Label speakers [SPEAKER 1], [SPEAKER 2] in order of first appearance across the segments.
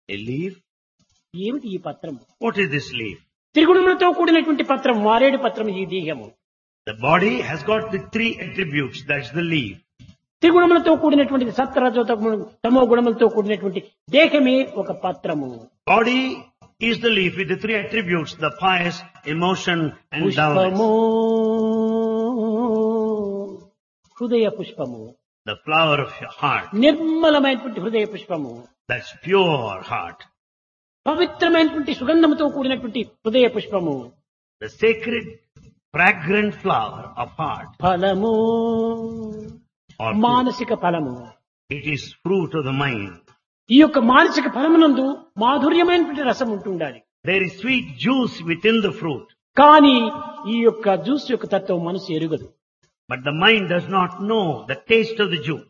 [SPEAKER 1] A leaf?
[SPEAKER 2] ఏమిటి ఈ పత్రం
[SPEAKER 1] What is this leaf?
[SPEAKER 2] త్రిగుణములతో కూడినటువంటి పత్రం మారేడు పత్రం ఈ దేహము
[SPEAKER 1] The body has got the three attributes. That's the leaf.
[SPEAKER 2] త్రిగుణములతో కూడినటువంటి సత్వరజో తమో గుణములతో కూడినటువంటి దేహమే ఒక పత్రము
[SPEAKER 1] Body is the leaf with the three attributes, the pious, emotion and
[SPEAKER 2] పుష్పము
[SPEAKER 1] downwards.
[SPEAKER 2] హృదయ పుష్పము
[SPEAKER 1] The flower of your heart.
[SPEAKER 2] నిర్మలమైనటువంటి హృదయ పుష్పము
[SPEAKER 1] That's pure heart.
[SPEAKER 2] పవిత్రమైనటువంటి సుగంధముతో కూడినటువంటి హృదయ పుష్పము
[SPEAKER 1] The sacred, fragrant flower of heart.
[SPEAKER 2] ఫలము
[SPEAKER 1] Or fruit.
[SPEAKER 2] మానసిక ఫలము
[SPEAKER 1] It is fruit of the mind.
[SPEAKER 2] ఈ యొక్క మానసిక ఫలమునందు మాధుర్యమైనటువంటి రసం ఉంటుండాలి
[SPEAKER 1] There is sweet juice within the fruit.
[SPEAKER 2] కానీ ఈ యొక్క జ్యూస్ యొక్క తత్వం మనసు ఎరుగదు
[SPEAKER 1] But the mind does not know the taste of the juice.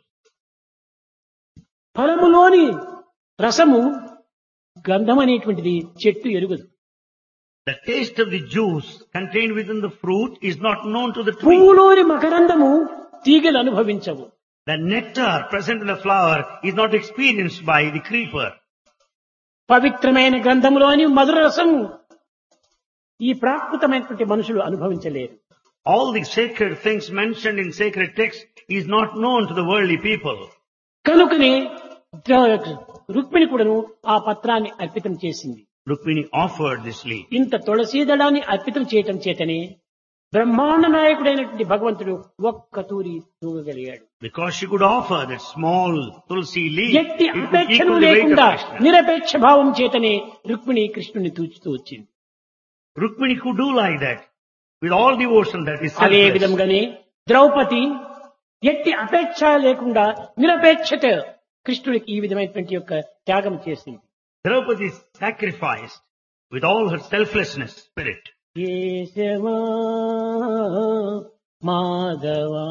[SPEAKER 2] ఫలములోని రసము గంధం అనేటువంటిది చెట్టు ఎరుగదు
[SPEAKER 1] The taste of the juice contained within the fruit is not known to the tree.
[SPEAKER 2] పువ్వులోని మకరందము తీగలు అనుభవించవు
[SPEAKER 1] The nectar present in the flower is not experienced by the creeper.
[SPEAKER 2] పవిత్రమైన గ్రంథములోని మధుర రసము ఈ ప్రాకృతమైనటువంటి మనుషులు అనుభవించలేరు
[SPEAKER 1] All the sacred things mentioned in sacred texts is not known to the worldly people.
[SPEAKER 2] కనుకనే ద- రుక్మిణి కూడాను ఆ పత్రాన్ని అర్పితం చేసింది
[SPEAKER 1] Rukmini offered this leaf.
[SPEAKER 2] ఇంత తులసీ దళాన్ని అర్పితం చేయటం చేతనే బ్రహ్మాండ నాయకుడైనటువంటి భగవంతుడు ఒక్క తూరి తూగగలిగాడు
[SPEAKER 1] Because she could offer that small tulsi leaf,
[SPEAKER 2] ఎట్టి
[SPEAKER 1] it could
[SPEAKER 2] అపేక్షను
[SPEAKER 1] equal the weight of
[SPEAKER 2] లేకుండా
[SPEAKER 1] Krishna.
[SPEAKER 2] నిరపేక్ష భావం చేతనే రుక్మిణి కృష్ణుని తూచుతూ వచ్చింది
[SPEAKER 1] Rukmini could do like that with all devotion that is
[SPEAKER 2] అదే
[SPEAKER 1] selfless.
[SPEAKER 2] విధంగానే ద్రౌపది ఎట్టి అపేక్ష లేకుండా నిరపేక్షత కృష్ణుడికి ఈ విధమైనటువంటి యొక్క త్యాగం చేసింది
[SPEAKER 1] Draupadi sacrificed with all her selflessness spirit.
[SPEAKER 2] కేశవా మాధవా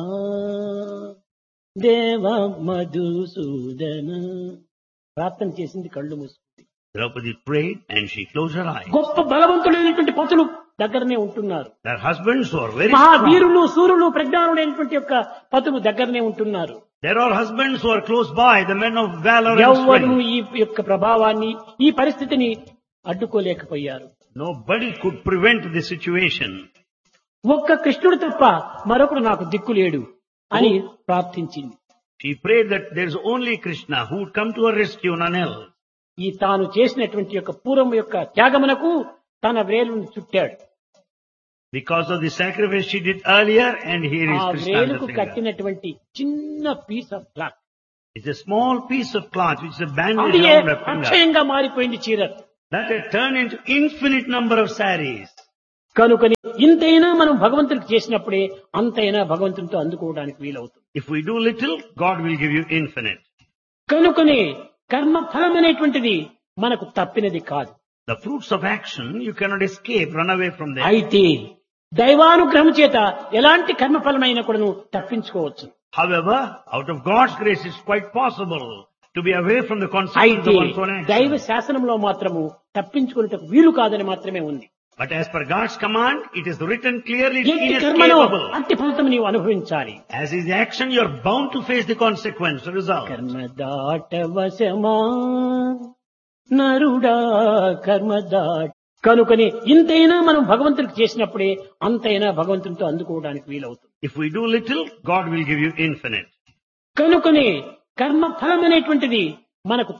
[SPEAKER 2] దేవ మధుసూదన ప్రార్థన చేసింది కళ్ళు మూసుకుంది
[SPEAKER 1] Draupadi prayed and she closed her eyes.
[SPEAKER 2] గొప్ప బలవంతులైనటువంటి పతులు దగ్గరనే ఉంటున్నారు
[SPEAKER 1] Their husbands were very strong.
[SPEAKER 2] మహావీరులు సూర్యులు ప్రజ్ఞానుడైనటువంటి యొక్క పతులు దగ్గరనే ఉంటున్నారు
[SPEAKER 1] There are husbands who are close by, the men of valor and
[SPEAKER 2] ఎవ్వరూ
[SPEAKER 1] strength.
[SPEAKER 2] ఈ యొక్క ప్రభావాన్ని ఈ పరిస్థితిని అడ్డుకోలేకపోయారు
[SPEAKER 1] Nobody could prevent the situation.
[SPEAKER 2] ఒక్క కృష్ణుడు తప్ప మరొకడు నాకు దిక్కు లేడు అని ప్రార్థించింది
[SPEAKER 1] She prayed that there is only Krishna who would come to her rescue, none else.
[SPEAKER 2] ఈ తాను చేసినటువంటి యొక్క పూర్వం యొక్క త్యాగమునకు తన వ్రేలును చుట్టాడు
[SPEAKER 1] Because of the sacrifice she did earlier, and here is
[SPEAKER 2] ఆ
[SPEAKER 1] Krishna.
[SPEAKER 2] వ్రేలుకు
[SPEAKER 1] the finger.
[SPEAKER 2] కట్టినటువంటి చిన్న piece of cloth
[SPEAKER 1] It's a small piece of cloth which is a bandage
[SPEAKER 2] అది
[SPEAKER 1] around her finger.
[SPEAKER 2] అక్షయంగా మారిపోయింది చీర
[SPEAKER 1] That had turned into infinite number of saris.
[SPEAKER 2] కనుకని ఇంతైనా మనం భగవంతుడికి చేసినప్పుడే అంతైనా భగవంతునితో అందుకోవడానికి వీలవుతుంది
[SPEAKER 1] If we do little, God will give you infinite.
[SPEAKER 2] కనుకనే కర్మ ఫలం అనేటువంటిది మనకు తప్పినది కాదు
[SPEAKER 1] The fruits of action, you cannot escape, run away from them.
[SPEAKER 2] అయితే దైవానుగ్రహం చేత ఎలాంటి కర్మఫలమైనా కూడా నువ్వు తప్పించుకోవచ్చు
[SPEAKER 1] However, out of God's grace, it's quite possible to be away from the consequences
[SPEAKER 2] అయితే
[SPEAKER 1] of one's own
[SPEAKER 2] దైవ
[SPEAKER 1] action.
[SPEAKER 2] శాసనంలో మాత్రము తప్పించుకునేటకు వీలు కాదని మాత్రమే ఉంది
[SPEAKER 1] But as per God's command, it is written clearly, it's
[SPEAKER 2] ఎట్టి కర్మలో
[SPEAKER 1] inescapable.
[SPEAKER 2] అట్టి ఫలితం నీవు అనుభవించాలి
[SPEAKER 1] As is the action, you are bound to face the consequence, the result.
[SPEAKER 2] కర్మ దాటవశమా నరుడా కర్మ దాట కనుకని ఇంతైనా మనం భగవంతుడికి చేసినప్పుడే అంతైనా భగవంతునితో అందుకోవడానికి వీలవుతుంది
[SPEAKER 1] If we do little, God will give you infinite.
[SPEAKER 2] కనుకనే కర్మ ఫలం అనేటువంటిది మనకు